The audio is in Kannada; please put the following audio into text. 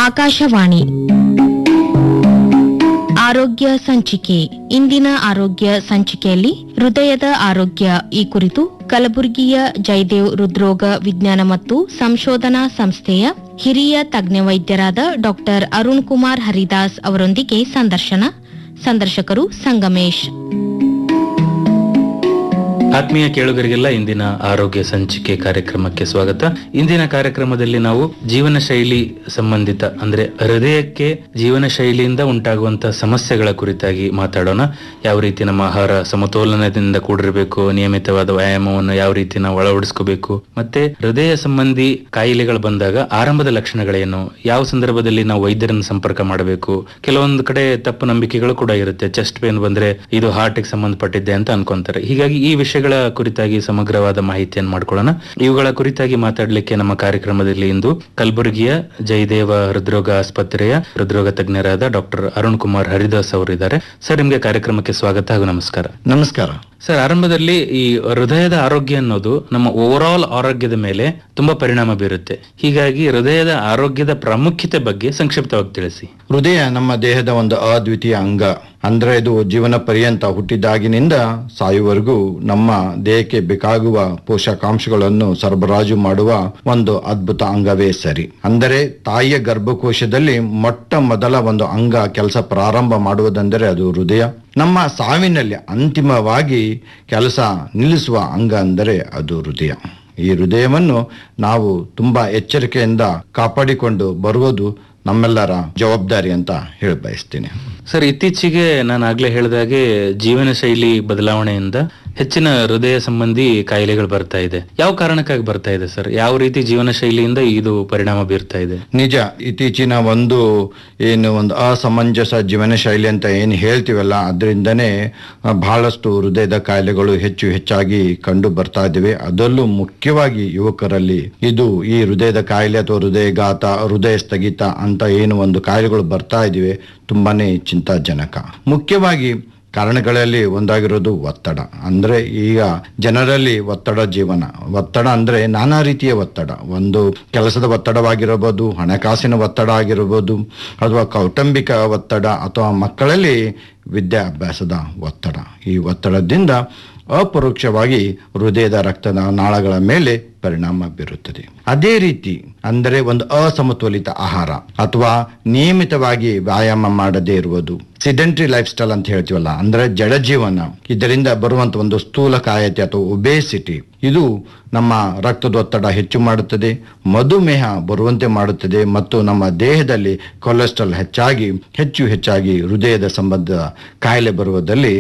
ಆಕಾಶವಾಣಿ ಆರೋಗ್ಯ ಸಂಚಿಕೆ ಇಂದಿನ ಆರೋಗ್ಯ ಸಂಚಿಕೆಯಲ್ಲಿ ಹೃದಯದ ಆರೋಗ್ಯ ಈ ಕುರಿತು ಕಲಬುರಗಿಯ ಜಯದೇವ್ ಹೃದ್ರೋಗ ವಿಜ್ಞಾನ ಮತ್ತು ಸಂಶೋಧನಾ ಸಂಸ್ಥೆಯ ಹಿರಿಯ ತಜ್ಞ ವೈದ್ಯರಾದ ಡಾಕ್ಟರ್ ಅರುಣ್ ಕುಮಾರ್ ಹರಿದಾಸ್ ಅವರೊಂದಿಗೆ ಸಂದರ್ಶನ ಸಂದರ್ಶಕರು ಸಂಗಮೇಶ್ ಆತ್ಮೀಯ ಕೇಳುಗರಿಗೆಲ್ಲ ಇಂದಿನ ಆರೋಗ್ಯ ಸಂಚಿಕೆ ಕಾರ್ಯಕ್ರಮಕ್ಕೆ ಸ್ವಾಗತ ಇಂದಿನ ಕಾರ್ಯಕ್ರಮದಲ್ಲಿ ನಾವು ಜೀವನ ಶೈಲಿ ಸಂಬಂಧಿತ ಅಂದ್ರೆ ಹೃದಯಕ್ಕೆ ಜೀವನ ಶೈಲಿಯಿಂದ ಉಂಟಾಗುವಂತಹ ಸಮಸ್ಯೆಗಳ ಕುರಿತಾಗಿ ಮಾತಾಡೋಣ ಯಾವ ರೀತಿ ನಮ್ಮ ಆಹಾರ ಸಮತೋಲನದಿಂದ ಕೂಡಿರಬೇಕು ನಿಯಮಿತವಾದ ವ್ಯಾಯಾಮವನ್ನು ಯಾವ ರೀತಿ ನಾವು ಅಳವಡಿಸ್ಕೋಬೇಕು ಮತ್ತೆ ಹೃದಯ ಸಂಬಂಧಿ ಕಾಯಿಲೆಗಳು ಬಂದಾಗ ಆರಂಭದ ಲಕ್ಷಣಗಳೇನು ಯಾವ ಸಂದರ್ಭದಲ್ಲಿ ನಾವು ವೈದ್ಯರನ್ನು ಸಂಪರ್ಕ ಮಾಡಬೇಕು ಕೆಲವೊಂದು ಕಡೆ ತಪ್ಪು ನಂಬಿಕೆಗಳು ಕೂಡ ಇರುತ್ತೆ ಚೆಸ್ಟ್ ಪೇನ್ ಬಂದ್ರೆ ಇದು ಹಾರ್ಟ್ ಗೆ ಸಂಬಂಧಪಟ್ಟಿದ್ದೆ ಅಂತ ಅನ್ಕೊಂತಾರೆ ಹೀಗಾಗಿ ಈ ವಿಷಯಗಳ ಕುರಿತಾಗಿ ಸಮಗ್ರವಾದ ಮಾಹಿತಿಯನ್ನು ಮಾಡ್ಕೊಳ್ಳೋಣ ಇವುಗಳ ಕುರಿತಾಗಿ ಮಾತಾಡ್ಲಿಕ್ಕೆ ನಮ್ಮ ಕಾರ್ಯಕ್ರಮದಲ್ಲಿ ಇಂದು ಕಲಬುರಗಿಯ ಜಯದೇವ ಹೃದ್ರೋಗ ಆಸ್ಪತ್ರೆಯ ಹೃದ್ರೋಗ ತಜ್ಞರಾದ ಡಾಕ್ಟರ್ ಅರುಣ್ ಕುಮಾರ್ ಹರಿದಾಸ್ ಅವರು ಇದ್ದಾರೆ ಸರ್ ನಿಮ್ಗೆ ಕಾರ್ಯಕ್ರಮಕ್ಕೆ ಸ್ವಾಗತ ಹಾಗೂ ನಮಸ್ಕಾರ ನಮಸ್ಕಾರ ಸರ್ ಆರಂಭದಲ್ಲಿ ಈ ಹೃದಯದ ಆರೋಗ್ಯ ಅನ್ನೋದು ನಮ್ಮ ಓವರ್ ಆಲ್ ಆರೋಗ್ಯದ ಮೇಲೆ ತುಂಬಾ ಪರಿಣಾಮ ಬೀರುತ್ತೆ ಹೀಗಾಗಿ ಹೃದಯದ ಆರೋಗ್ಯದ ಪ್ರಾಮುಖ್ಯತೆ ಬಗ್ಗೆ ಸಂಕ್ಷಿಪ್ತವಾಗಿ ತಿಳಿಸಿ ಹೃದಯ ನಮ್ಮ ದೇಹದ ಒಂದು ಅದ್ವಿತೀಯ ಅಂಗ ಅಂದ್ರೆ ಇದು ಜೀವನ ಪರ್ಯಂತ ಹುಟ್ಟಿದಾಗಿನಿಂದ ಸಾಯುವವರೆಗೂ ನಮ್ಮ ದೇಹಕ್ಕೆ ಬೇಕಾಗುವ ಪೋಷಕಾಂಶಗಳನ್ನು ಸರಬರಾಜು ಮಾಡುವ ಒಂದು ಅದ್ಭುತ ಅಂಗವೇ ಸರಿ ಅಂದರೆ ತಾಯಿಯ ಗರ್ಭಕೋಶದಲ್ಲಿ ಮೊಟ್ಟ ಮೊದಲ ಒಂದು ಅಂಗ ಕೆಲಸ ಪ್ರಾರಂಭ ಮಾಡುವುದೆಂದರೆ ಅದು ಹೃದಯ ನಮ್ಮ ಸಾವಿನಲ್ಲಿ ಅಂತಿಮವಾಗಿ ಕೆಲಸ ನಿಲ್ಲಿಸುವ ಅಂಗ ಅಂದರೆ ಅದು ಹೃದಯ ಈ ಹೃದಯವನ್ನು ನಾವು ತುಂಬಾ ಎಚ್ಚರಿಕೆಯಿಂದ ಕಾಪಾಡಿಕೊಂಡು ಬರುವುದು ನಮ್ಮೆಲ್ಲರ ಜವಾಬ್ದಾರಿ ಅಂತ ಹೇಳಿ ಬಯಸ್ತೀನಿ ಸರ್ ಇತ್ತೀಚೆಗೆ ನಾನು ಆಗ್ಲೇ ಹೇಳಿದಾಗೆ ಜೀವನ ಶೈಲಿ ಬದಲಾವಣೆಯಿಂದ ಹೆಚ್ಚಿನ ಹೃದಯ ಸಂಬಂಧಿ ಕಾಯಿಲೆಗಳು ಬರ್ತಾ ಇದೆ ಯಾವ ಕಾರಣಕ್ಕಾಗಿ ಬರ್ತಾ ಇದೆ ಸರ್ ಯಾವ ರೀತಿ ಜೀವನ ಶೈಲಿಯಿಂದ ಇದು ಪರಿಣಾಮ ಬೀರ್ತಾ ಇದೆ ನಿಜ ಇತ್ತೀಚಿನ ಒಂದು ಏನು ಒಂದು ಅಸಮಂಜಸ ಜೀವನ ಶೈಲಿ ಅಂತ ಏನು ಹೇಳ್ತೀವಲ್ಲ ಅದರಿಂದನೇ ಆ, ಬಹಳಷ್ಟು ಹೃದಯದ ಕಾಯಿಲೆಗಳು ಹೆಚ್ಚು ಹೆಚ್ಚಾಗಿ ಕಂಡು ಬರ್ತಾ ಇದ್ದೇವೆ ಅದರಲ್ಲೂ ಮುಖ್ಯವಾಗಿ ಯುವಕರಲ್ಲಿ ಇದು ಈ ಹೃದಯದ ಕಾಯಿಲೆ ಅಥವಾ ಹೃದಯಘಾತ ಹೃದಯ ಸ್ಥಗಿತ ಅಂತ ಏನು ಒಂದು ಕಾಯಿಲೆಗಳು ಬರ್ತಾ ಇದಿವೆ ತುಂಬಾನೇ ಚಿಂತಾಜನಕ ಮುಖ್ಯವಾಗಿ ಕಾರಣಗಳಲ್ಲಿ ಒಂದಾಗಿರೋದು ಒತ್ತಡ ಅಂದ್ರೆ ಈಗ ಜನರಲ್ಲಿ ಒತ್ತಡ ಜೀವನ ಒತ್ತಡ ಅಂದ್ರೆ ನಾನಾ ರೀತಿಯ ಒತ್ತಡ ಒಂದು ಕೆಲಸದ ಒತ್ತಡವಾಗಿರಬಹುದು ಹಣಕಾಸಿನ ಒತ್ತಡ ಆಗಿರಬಹುದು ಅಥವಾ ಕೌಟುಂಬಿಕ ಒತ್ತಡ ಅಥವಾ ಮಕ್ಕಳಲ್ಲಿ ವಿದ್ಯಾಭ್ಯಾಸದ ಒತ್ತಡ ಈ ಒತ್ತಡದಿಂದ ಅಪರೋಕ್ಷವಾಗಿ ಹೃದಯದ ರಕ್ತದ ನಾಳಗಳ ಮೇಲೆ ಪರಿಣಾಮ ಬೀರುತ್ತದೆ ಅದೇ ರೀತಿ ಅಂದರೆ ಒಂದು ಅಸಮತೋಲಿತ ಆಹಾರ ಅಥವಾ ನಿಯಮಿತವಾಗಿ ವ್ಯಾಯಾಮ ಮಾಡದೇ ಇರುವುದು ಸಿಡೆಂಟ್ರಿ ಲೈಫ್ ಸ್ಟೈಲ್ ಅಂತ ಹೇಳ್ತೀವಲ್ಲ ಅಂದ್ರೆ ಜಡ ಜೀವನ ಇದರಿಂದ ಬರುವಂತ ಒಂದು ಸ್ಥೂಲಕಾಯತೆ ಅಥವಾ ಒಬೇಸಿಟಿ ಇದು ನಮ್ಮ ರಕ್ತದೊತ್ತಡ ಹೆಚ್ಚು ಮಾಡುತ್ತದೆ ಮಧುಮೇಹ ಬರುವಂತೆ ಮಾಡುತ್ತದೆ ಮತ್ತು ನಮ್ಮ ದೇಹದಲ್ಲಿ ಕೊಲೆಸ್ಟ್ರಾಲ್ ಹೆಚ್ಚಾಗಿ ಹೆಚ್ಚು ಹೆಚ್ಚಾಗಿ ಹೃದಯದ ಸಂಬಂಧ ಕಾಯಿಲೆ ಬರುವುದರಲ್ಲಿ